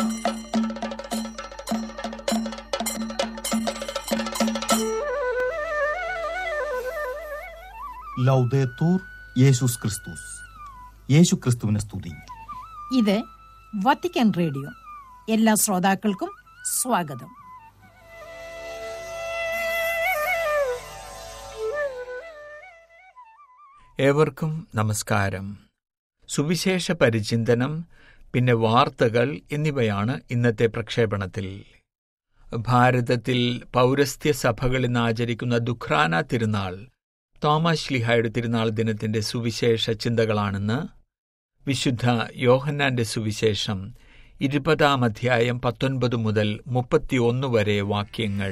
ലൗദേത്തൂർ യേശുസ് ക്രിസ്തുസ് യേശു ക്രിസ്തുവിനെ സ്തുതി ഇത് വത്തിക്കാൻ റേഡിയോ എല്ലാ ശ്രോതാക്കൾക്കും സ്വാഗതം ഏവർക്കും നമസ്കാരം സുവിശേഷ പരിചിന്തനം പിന്നെ വാർത്തകൾ എന്നിവയാണ് ഇന്നത്തെ പ്രക്ഷേപണത്തിൽ ഭാരതത്തിൽ പൗരസ്ത്യ സഭകളിൽ നിന്ന് ആചരിക്കുന്ന ദുഖ്രാന തിരുനാൾ തോമസ് ലിഹായുടെ തിരുനാൾ ദിനത്തിന്റെ സുവിശേഷ ചിന്തകളാണെന്ന് വിശുദ്ധ യോഹന്നാന്റെ സുവിശേഷം ഇരുപതാം അധ്യായം പത്തൊൻപത് മുതൽ മുപ്പത്തിയൊന്ന് വരെ വാക്യങ്ങൾ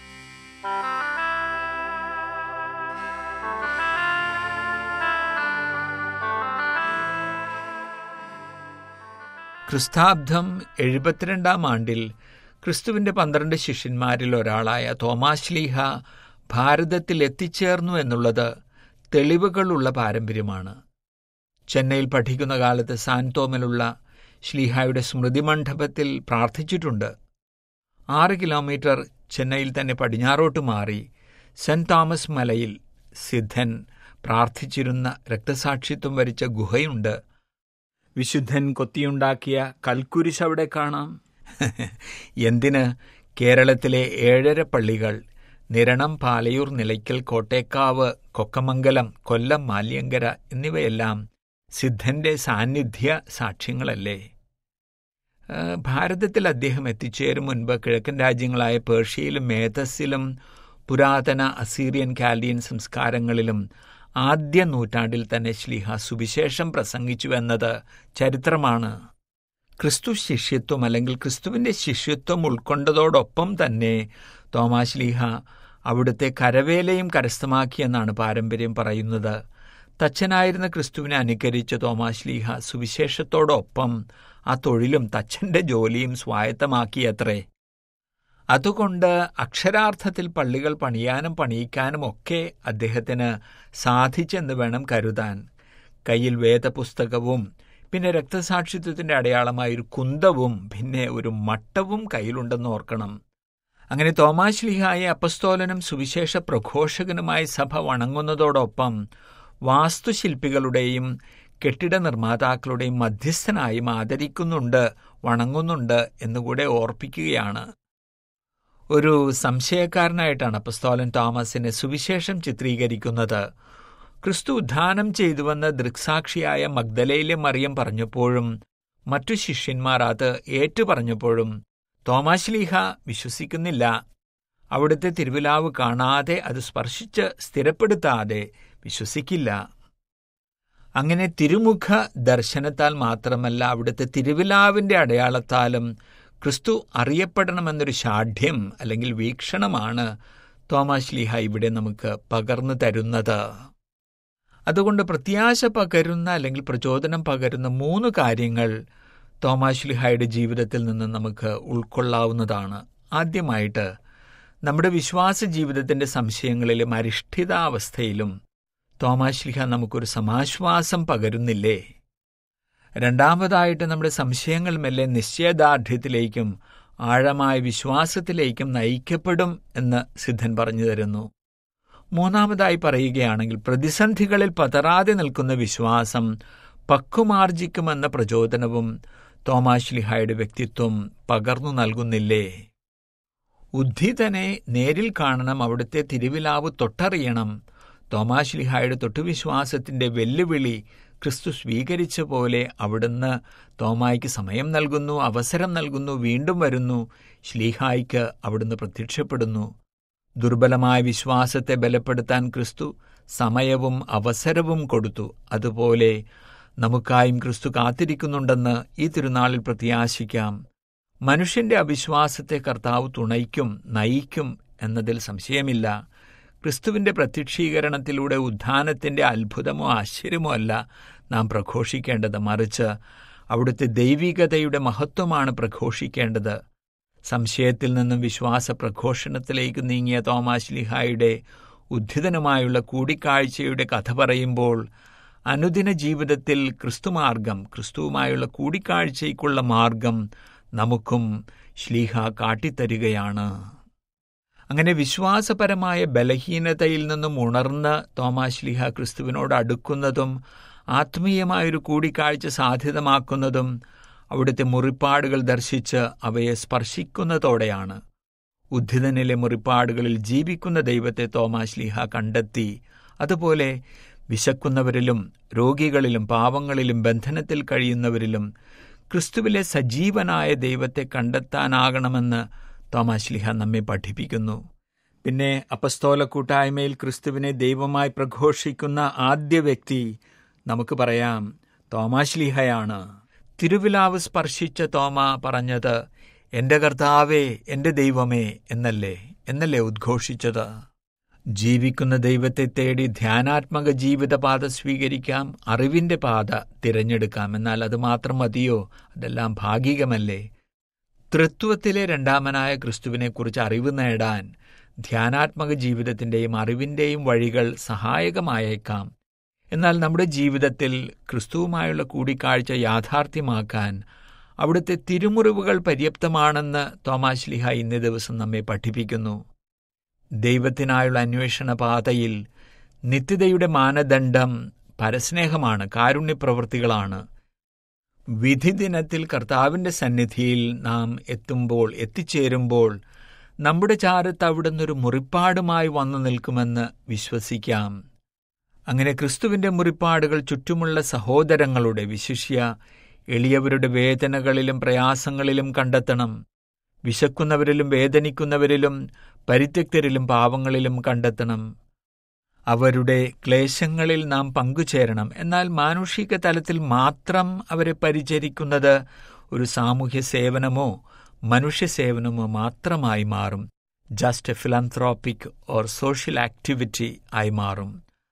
ക്രിസ്താബ്ദം എഴുപത്തിരണ്ടാം ആണ്ടിൽ ക്രിസ്തുവിന്റെ പന്ത്രണ്ട് ശിഷ്യന്മാരിൽ ഒരാളായ തോമാശ്ലീഹ ഭാരതത്തിൽ എത്തിച്ചേർന്നു എന്നുള്ളത് തെളിവുകളുള്ള പാരമ്പര്യമാണ് ചെന്നൈയിൽ പഠിക്കുന്ന കാലത്ത് സാൻതോമിലുള്ള ശ്ലീഹായുടെ സ്മൃതി മണ്ഡപത്തിൽ പ്രാർത്ഥിച്ചിട്ടുണ്ട് ആറ് കിലോമീറ്റർ ചെന്നൈയിൽ തന്നെ പടിഞ്ഞാറോട്ട് മാറി സെന്റ് തോമസ് മലയിൽ സിദ്ധൻ പ്രാർത്ഥിച്ചിരുന്ന രക്തസാക്ഷിത്വം വരിച്ച ഗുഹയുണ്ട് വിശുദ്ധൻ കൊത്തിയുണ്ടാക്കിയ കൽക്കുരിശ് അവിടെ കാണാം എന്തിന് കേരളത്തിലെ ഏഴര പള്ളികൾ നിരണം പാലയൂർ നിലയ്ക്കൽ കോട്ടേക്കാവ് കൊക്കമംഗലം കൊല്ലം മാല്യങ്കര എന്നിവയെല്ലാം സിദ്ധന്റെ സാന്നിധ്യ സാക്ഷ്യങ്ങളല്ലേ ഭാരതത്തിൽ അദ്ദേഹം എത്തിച്ചേരും മുൻപ് കിഴക്കൻ രാജ്യങ്ങളായ പേർഷ്യയിലും മേധസ്സിലും പുരാതന അസീറിയൻ കാലിയൻ സംസ്കാരങ്ങളിലും ആദ്യ നൂറ്റാണ്ടിൽ തന്നെ ശ്ലീഹ സുവിശേഷം പ്രസംഗിച്ചുവെന്നത് ചരിത്രമാണ് ക്രിസ്തു ശിഷ്യത്വം അല്ലെങ്കിൽ ക്രിസ്തുവിന്റെ ശിഷ്യത്വം ഉൾക്കൊണ്ടതോടൊപ്പം തന്നെ തോമാശ്ലീഹ അവിടുത്തെ കരവേലയും കരസ്ഥമാക്കിയെന്നാണ് പാരമ്പര്യം പറയുന്നത് തച്ചനായിരുന്ന ക്രിസ്തുവിനെ അനുകരിച്ച തോമാശ്ലീഹ സുവിശേഷത്തോടൊപ്പം ആ തൊഴിലും തച്ചന്റെ ജോലിയും സ്വായത്തമാക്കിയത്രേ അതുകൊണ്ട് അക്ഷരാർത്ഥത്തിൽ പള്ളികൾ പണിയാനും പണിയിക്കാനും ഒക്കെ അദ്ദേഹത്തിന് സാധിച്ചെന്ന് വേണം കരുതാൻ കയ്യിൽ വേദപുസ്തകവും പിന്നെ രക്തസാക്ഷിത്വത്തിന്റെ അടയാളമായ ഒരു കുന്തവും പിന്നെ ഒരു മട്ടവും കയ്യിലുണ്ടെന്ന് ഓർക്കണം അങ്ങനെ തോമാശ്ലിഹായ അപ്പസ്തോലനും സുവിശേഷ പ്രഘോഷകനുമായ സഭ വണങ്ങുന്നതോടൊപ്പം വാസ്തുശില്പികളുടെയും കെട്ടിട നിർമ്മാതാക്കളുടെയും മധ്യസ്ഥനായും ആദരിക്കുന്നുണ്ട് വണങ്ങുന്നുണ്ട് എന്നുകൂടെ ഓർപ്പിക്കുകയാണ് ഒരു സംശയക്കാരനായിട്ടാണ് അപ്പസ്തോലൻ തോമസിനെ സുവിശേഷം ചിത്രീകരിക്കുന്നത് ക്രിസ്തു ഉദ്ധാനം ചെയ്തുവെന്ന് ദൃക്സാക്ഷിയായ മഗ്ദലയിലെ മറിയം പറഞ്ഞപ്പോഴും മറ്റു ശിഷ്യന്മാർ അത് ഏറ്റുപറഞ്ഞപ്പോഴും തോമാശ്ലീഹ വിശ്വസിക്കുന്നില്ല അവിടുത്തെ തിരുവിലാവ് കാണാതെ അത് സ്പർശിച്ച് സ്ഥിരപ്പെടുത്താതെ വിശ്വസിക്കില്ല അങ്ങനെ തിരുമുഖ ദർശനത്താൽ മാത്രമല്ല അവിടുത്തെ തിരുവിലാവിന്റെ അടയാളത്താലും ക്രിസ്തു അറിയപ്പെടണമെന്നൊരു ഷാഠ്യം അല്ലെങ്കിൽ വീക്ഷണമാണ് തോമാശ്ലീഹ ഇവിടെ നമുക്ക് പകർന്നു തരുന്നത് അതുകൊണ്ട് പ്രത്യാശ പകരുന്ന അല്ലെങ്കിൽ പ്രചോദനം പകരുന്ന മൂന്ന് കാര്യങ്ങൾ തോമാശ്ലിഹായുടെ ജീവിതത്തിൽ നിന്ന് നമുക്ക് ഉൾക്കൊള്ളാവുന്നതാണ് ആദ്യമായിട്ട് നമ്മുടെ വിശ്വാസ ജീവിതത്തിന്റെ സംശയങ്ങളിലും അരിഷ്ഠിതാവസ്ഥയിലും തോമാശ്ലിഹ നമുക്കൊരു സമാശ്വാസം പകരുന്നില്ലേ രണ്ടാമതായിട്ട് നമ്മുടെ സംശയങ്ങൾ മെല്ലെ നിശ്ചയദാർഢ്യത്തിലേക്കും ആഴമായ വിശ്വാസത്തിലേക്കും നയിക്കപ്പെടും എന്ന് സിദ്ധൻ പറഞ്ഞു തരുന്നു മൂന്നാമതായി പറയുകയാണെങ്കിൽ പ്രതിസന്ധികളിൽ പതറാതെ നിൽക്കുന്ന വിശ്വാസം പക്വമാർജിക്കുമെന്ന പ്രചോദനവും തോമാശ്ലിഹായുടെ വ്യക്തിത്വം പകർന്നു നൽകുന്നില്ലേ ഉദ്ധിതനെ നേരിൽ കാണണം അവിടുത്തെ തിരുവിലാവ് തൊട്ടറിയണം തോമാശ്ലിഹായുടെ തൊട്ടുവിശ്വാസത്തിന്റെ വെല്ലുവിളി ക്രിസ്തു സ്വീകരിച്ച പോലെ അവിടുന്ന് തോമായ്ക്ക് സമയം നൽകുന്നു അവസരം നൽകുന്നു വീണ്ടും വരുന്നു ശ്ലീഹായ്ക്ക് അവിടുന്ന് പ്രത്യക്ഷപ്പെടുന്നു ദുർബലമായ വിശ്വാസത്തെ ബലപ്പെടുത്താൻ ക്രിസ്തു സമയവും അവസരവും കൊടുത്തു അതുപോലെ നമുക്കായും ക്രിസ്തു കാത്തിരിക്കുന്നുണ്ടെന്ന് ഈ തിരുനാളിൽ പ്രത്യാശിക്കാം മനുഷ്യന്റെ അവിശ്വാസത്തെ കർത്താവ് തുണയ്ക്കും നയിക്കും എന്നതിൽ സംശയമില്ല ക്രിസ്തുവിന്റെ പ്രത്യക്ഷീകരണത്തിലൂടെ ഉദ്ധാനത്തിന്റെ അത്ഭുതമോ ആശ്ചര്യമോ അല്ല നാം പ്രഘോഷിക്കേണ്ടത് മറിച്ച് അവിടുത്തെ ദൈവികതയുടെ മഹത്വമാണ് പ്രഘോഷിക്കേണ്ടത് സംശയത്തിൽ നിന്നും വിശ്വാസ പ്രഘോഷണത്തിലേക്ക് നീങ്ങിയ തോമാശ്ലിഹായുടെ ഉദ്ധിതനുമായുള്ള കൂടിക്കാഴ്ചയുടെ കഥ പറയുമ്പോൾ അനുദിന ജീവിതത്തിൽ ക്രിസ്തുമാർഗം ക്രിസ്തുവുമായുള്ള കൂടിക്കാഴ്ചയ്ക്കുള്ള മാർഗം നമുക്കും ശ്ലീഹ കാട്ടിത്തരികയാണ് അങ്ങനെ വിശ്വാസപരമായ ബലഹീനതയിൽ നിന്നും ഉണർന്ന് തോമാശ്ലീഹ ക്രിസ്തുവിനോട് അടുക്കുന്നതും ആത്മീയമായൊരു കൂടിക്കാഴ്ച സാധ്യതമാക്കുന്നതും അവിടുത്തെ മുറിപ്പാടുകൾ ദർശിച്ച് അവയെ സ്പർശിക്കുന്നതോടെയാണ് ഉദ്ധിതനിലെ മുറിപ്പാടുകളിൽ ജീവിക്കുന്ന ദൈവത്തെ തോമാശ്ലീഹ കണ്ടെത്തി അതുപോലെ വിശക്കുന്നവരിലും രോഗികളിലും പാവങ്ങളിലും ബന്ധനത്തിൽ കഴിയുന്നവരിലും ക്രിസ്തുവിലെ സജീവനായ ദൈവത്തെ കണ്ടെത്താനാകണമെന്ന് തോമാശ്ലിഹ നമ്മെ പഠിപ്പിക്കുന്നു പിന്നെ അപസ്തോല കൂട്ടായ്മയിൽ ക്രിസ്തുവിനെ ദൈവമായി പ്രഘോഷിക്കുന്ന ആദ്യ വ്യക്തി നമുക്ക് പറയാം തോമാശ്ലിഹയാണ് തിരുവിലാവ് സ്പർശിച്ച തോമ പറഞ്ഞത് എന്റെ കർത്താവേ എന്റെ ദൈവമേ എന്നല്ലേ എന്നല്ലേ ഉദ്ഘോഷിച്ചത് ജീവിക്കുന്ന ദൈവത്തെ തേടി ധ്യാനാത്മക ജീവിതപാത സ്വീകരിക്കാം അറിവിന്റെ പാത തിരഞ്ഞെടുക്കാം എന്നാൽ അത് മാത്രം മതിയോ അതെല്ലാം ഭാഗികമല്ലേ തൃത്വത്തിലെ രണ്ടാമനായ ക്രിസ്തുവിനെക്കുറിച്ച് അറിവ് നേടാൻ ധ്യാനാത്മക ജീവിതത്തിന്റെയും അറിവിന്റെയും വഴികൾ സഹായകമായേക്കാം എന്നാൽ നമ്മുടെ ജീവിതത്തിൽ ക്രിസ്തുവുമായുള്ള കൂടിക്കാഴ്ച യാഥാർത്ഥ്യമാക്കാൻ അവിടുത്തെ തിരുമുറിവുകൾ പര്യാപ്തമാണെന്ന് തോമാശ്ലിഹ ഇന്നേ ദിവസം നമ്മെ പഠിപ്പിക്കുന്നു ദൈവത്തിനായുള്ള അന്വേഷണ പാതയിൽ നിത്യതയുടെ മാനദണ്ഡം പരസ്നേഹമാണ് കാരുണ്യപ്രവൃത്തികളാണ് വിധി ദിനത്തിൽ കർത്താവിന്റെ സന്നിധിയിൽ നാം എത്തുമ്പോൾ എത്തിച്ചേരുമ്പോൾ നമ്മുടെ ചാരത്ത് അവിടുന്നൊരു മുറിപ്പാടുമായി വന്നു നിൽക്കുമെന്ന് വിശ്വസിക്കാം അങ്ങനെ ക്രിസ്തുവിന്റെ മുറിപ്പാടുകൾ ചുറ്റുമുള്ള സഹോദരങ്ങളുടെ വിശിഷ്യ എളിയവരുടെ വേദനകളിലും പ്രയാസങ്ങളിലും കണ്ടെത്തണം വിശക്കുന്നവരിലും വേദനിക്കുന്നവരിലും പരിത്യക്തരിലും പാവങ്ങളിലും കണ്ടെത്തണം അവരുടെ ക്ലേശങ്ങളിൽ നാം പങ്കുചേരണം എന്നാൽ മാനുഷിക തലത്തിൽ മാത്രം അവരെ പരിചരിക്കുന്നത് ഒരു സാമൂഹ്യ സേവനമോ മനുഷ്യ സേവനമോ മാത്രമായി മാറും just a philanthropic or social activity ആയി മാറും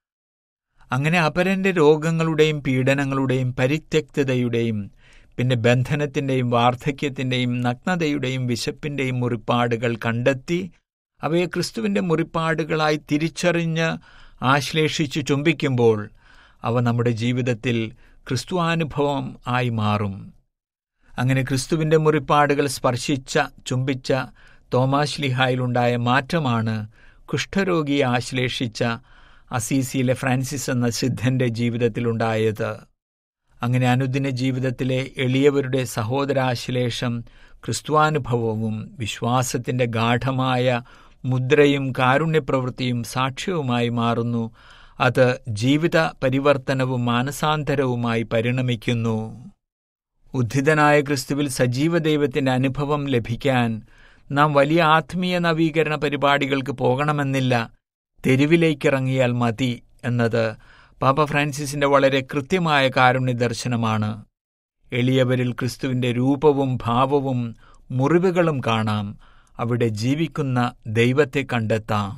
അങ്ങനെ അപരന്റെ രോഗങ്ങളുടെയും പീഡനങ്ങളുടെയും പരിത്യക്തതയുടെയും പിന്നെ ബന്ധനത്തിന്റെയും വാർദ്ധക്യത്തിന്റെയും നഗ്നതയുടെയും വിശപ്പിന്റെയും മുറിപ്പാടുകൾ കണ്ടെത്തി അവയെ ക്രിസ്തുവിന്റെ മുറിപ്പാടുകളായി തിരിച്ചറിഞ്ഞ് ആശ്ലേഷിച്ച് ചുംബിക്കുമ്പോൾ അവ നമ്മുടെ ജീവിതത്തിൽ ക്രിസ്തുവാനുഭവം ആയി മാറും അങ്ങനെ ക്രിസ്തുവിന്റെ മുറിപ്പാടുകൾ സ്പർശിച്ച ചുംബിച്ച തോമാശ്ലിഹായിലുണ്ടായ മാറ്റമാണ് കുഷ്ഠരോഗിയെ ആശ്ലേഷിച്ച അസീസിയിലെ ഫ്രാൻസിസ് എന്ന സിദ്ധന്റെ ജീവിതത്തിലുണ്ടായത് അങ്ങനെ അനുദിന ജീവിതത്തിലെ എളിയവരുടെ സഹോദരാശ്ലേഷം ക്രിസ്തുവാനുഭവവും വിശ്വാസത്തിന്റെ ഗാഠമായ മുദ്രയും കാരുണ്യപ്രവൃത്തിയും സാക്ഷ്യവുമായി മാറുന്നു അത് ജീവിത പരിവർത്തനവും മാനസാന്തരവുമായി പരിണമിക്കുന്നു ഉദ്ധിതനായ ക്രിസ്തുവിൽ സജീവ ദൈവത്തിന്റെ അനുഭവം ലഭിക്കാൻ നാം വലിയ ആത്മീയ നവീകരണ പരിപാടികൾക്ക് പോകണമെന്നില്ല തെരുവിലേക്കിറങ്ങിയാൽ മതി എന്നത് പാപ്പ ഫ്രാൻസിസിന്റെ വളരെ കൃത്യമായ കാരുണ്യ ദർശനമാണ് എളിയവരിൽ ക്രിസ്തുവിന്റെ രൂപവും ഭാവവും മുറിവുകളും കാണാം അവിടെ ജീവിക്കുന്ന ദൈവത്തെ കണ്ടെത്താം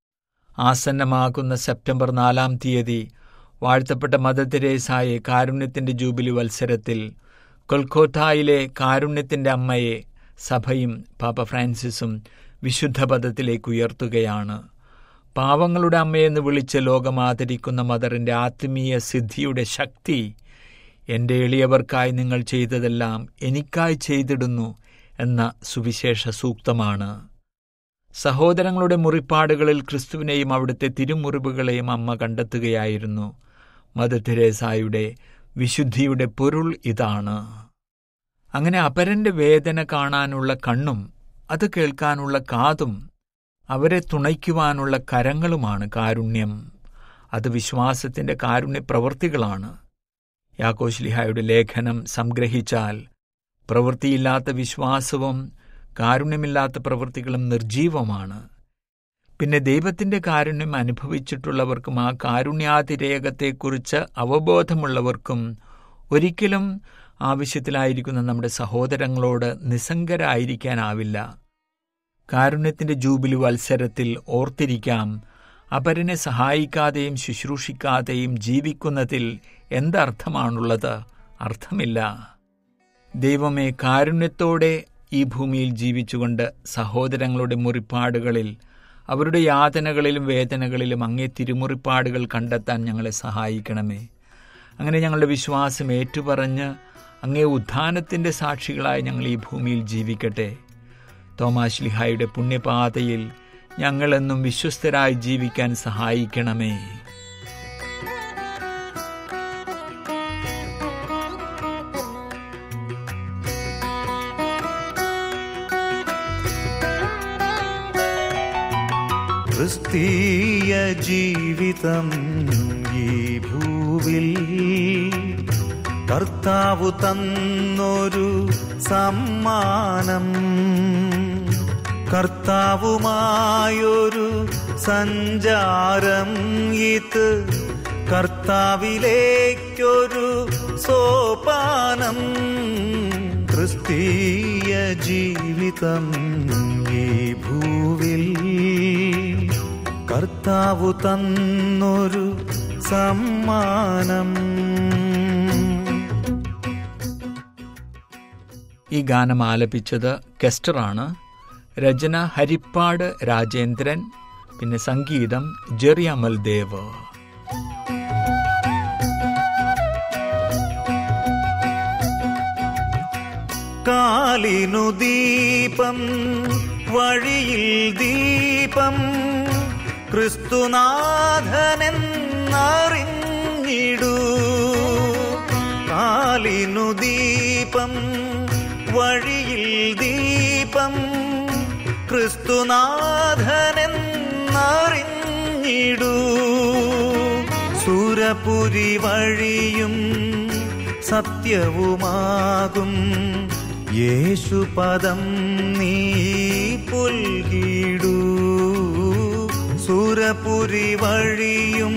ആസന്നമാകുന്ന സെപ്റ്റംബർ നാലാം തീയതി വാഴ്ത്തപ്പെട്ട മദർ തെരേസായെ കാരുണ്യത്തിന്റെ ജൂബിലി വത്സരത്തിൽ കൊൽക്കോത്തായിലെ കാരുണ്യത്തിന്റെ അമ്മയെ സഭയും പാപ്പ ഫ്രാൻസിസും വിശുദ്ധ പദത്തിലേക്ക് ഉയർത്തുകയാണ് പാവങ്ങളുടെ അമ്മയെന്ന് വിളിച്ച് ലോകം ആദരിക്കുന്ന മദറിന്റെ ആത്മീയ സിദ്ധിയുടെ ശക്തി എന്റെ എളിയവർക്കായി നിങ്ങൾ ചെയ്തതെല്ലാം എനിക്കായി ചെയ്തിടുന്നു എന്ന സുവിശേഷ സൂക്തമാണ് സഹോദരങ്ങളുടെ മുറിപ്പാടുകളിൽ ക്രിസ്തുവിനെയും അവിടുത്തെ തിരുമുറിവുകളെയും അമ്മ കണ്ടെത്തുകയായിരുന്നു മദർ തെരേസായുടെ വിശുദ്ധിയുടെ പൊരുൾ ഇതാണ് അങ്ങനെ അപരന്റെ വേദന കാണാനുള്ള കണ്ണും അത് കേൾക്കാനുള്ള കാതും അവരെ തുണയ്ക്കുവാനുള്ള കരങ്ങളുമാണ് കാരുണ്യം അത് വിശ്വാസത്തിന്റെ കാരുണ്യ പ്രവൃത്തികളാണ് യാക്കോശ്ലിഹായുടെ ലേഖനം സംഗ്രഹിച്ചാൽ പ്രവൃത്തിയില്ലാത്ത വിശ്വാസവും കാരുണ്യമില്ലാത്ത പ്രവൃത്തികളും നിർജീവമാണ് പിന്നെ ദൈവത്തിന്റെ കാരുണ്യം അനുഭവിച്ചിട്ടുള്ളവർക്കും ആ കാരുണ്യാതിരേകത്തെക്കുറിച്ച് അവബോധമുള്ളവർക്കും ഒരിക്കലും ആവശ്യത്തിലായിരിക്കുന്ന നമ്മുടെ സഹോദരങ്ങളോട് നിസ്സംഗരായിരിക്കാനാവില്ല കാരുണ്യത്തിന്റെ ജൂബിലി വത്സരത്തിൽ ഓർത്തിരിക്കാം അപരനെ സഹായിക്കാതെയും ശുശ്രൂഷിക്കാതെയും ജീവിക്കുന്നതിൽ എന്തർത്ഥമാണുള്ളത് അർത്ഥമില്ല ദൈവമേ കാരുണ്യത്തോടെ ഈ ഭൂമിയിൽ ജീവിച്ചുകൊണ്ട് സഹോദരങ്ങളുടെ മുറിപ്പാടുകളിൽ അവരുടെ യാതനകളിലും വേദനകളിലും അങ്ങേ തിരുമുറിപ്പാടുകൾ കണ്ടെത്താൻ ഞങ്ങളെ സഹായിക്കണമേ അങ്ങനെ ഞങ്ങളുടെ വിശ്വാസം ഏറ്റുപറഞ്ഞ് അങ്ങേ ഉത്ഥാനത്തിൻ്റെ സാക്ഷികളായി ഞങ്ങൾ ഈ ഭൂമിയിൽ ജീവിക്കട്ടെ തോമാശ്ലിഹായുടെ പുണ്യപാതയിൽ ഞങ്ങളെന്നും വിശ്വസ്തരായി ജീവിക്കാൻ സഹായിക്കണമേ ക്രിസ്തീയ ജീവിതം ഈ ഭൂവിൽ കർത്താവു തന്നൊരു സമ്മാനം കർത്താവുമായൊരു സഞ്ചാരം ഇത് കർത്താവിലേക്കൊരു സോപാനം ക്രിസ്തീയ ജീവിതം ഈ ഭൂവിൽ കർത്താവു തന്നൊരു സമ്മാനം ഈ ഗാനം ആലപിച്ചത് കെസ്റ്ററാണ് രചന ഹരിപ്പാട് രാജേന്ദ്രൻ പിന്നെ സംഗീതം ജെറി അമൽ ദേവ് കാലിനു ദീപം വഴിയിൽ ദീപം ക്രിസ്തുനാഥനെന്നറിഞ്ഞിടൂ കാലിനു ദീപം വഴിയിൽ ദീപം ക്രിസ്തുനാഥനെന്നറിഞ്ഞിടൂ സുരപുരി വഴിയും സത്യവുമാകും യേശുപദം നീ പുൽകിടൂ സുരപുരി വഴിയും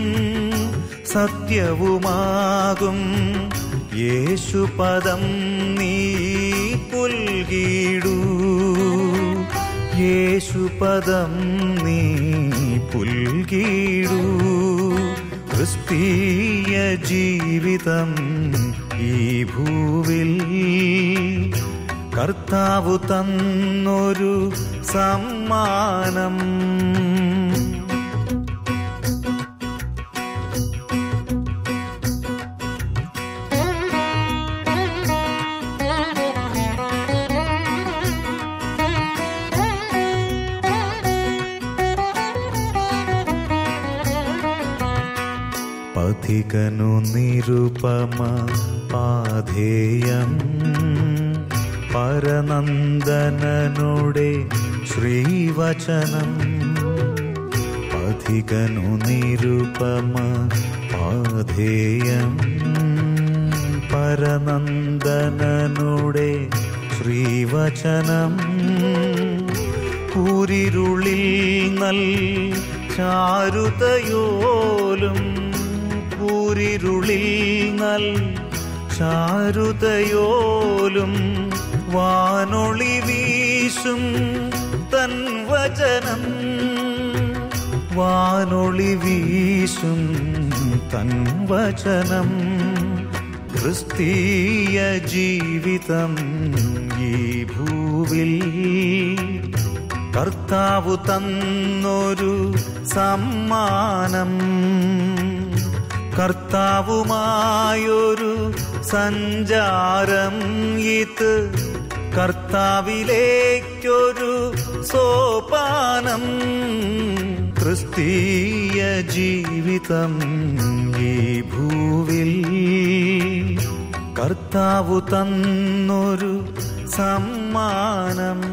സത്യവുമാകും യേശുപദം നീ പുൽകിടൂ യേശുപദം നീ പുൽകിടൂ ക്രിസ്തീയ ജീവിതം ഈ ഭൂവിൽ കർത്താവു തന്നൊരു സമ്മാനം പഥികനു നിരുപമ പാധേയം പരനന്ദനനുടെ ശ്രീവചനം പഥികനു നിരുപമ പാധേയം പരനന്ദനനുടെ ശ്രീവചനം കൂരിരുളിൽ നൽ ചാരുതയോലും കൂരിരുളിൽ നൽ ചാരുതയോലും വാനൊളി വീശും തൻ വചനം വാനൊളി വീശും തൻ വചനം ക്രിസ്തീയ ജീവിതം ഈ ഭൂവിൽ കർത്താവു തന്നൊരു സമ്മാനം കർത്താവുമായൊരു സഞ്ചാരം ഇത് കർത്താവിലേക്കൊരു സോപാനം ക്രിസ്തീയ ജീവിതം ഈ ഭൂവിൽ കർത്താവു തന്നൊരു സമ്മാനം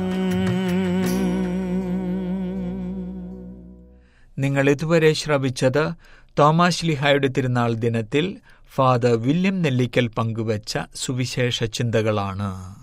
നിങ്ങൾ ഇതുവരെ ശ്രവിച്ചത് തോമാശ്ലിഹായുടെ തിരുനാൾ ദിനത്തിൽ ഫാദർ വില്യം നെല്ലിക്കൽ പങ്കുവച്ച സുവിശേഷ ചിന്തകളാണ്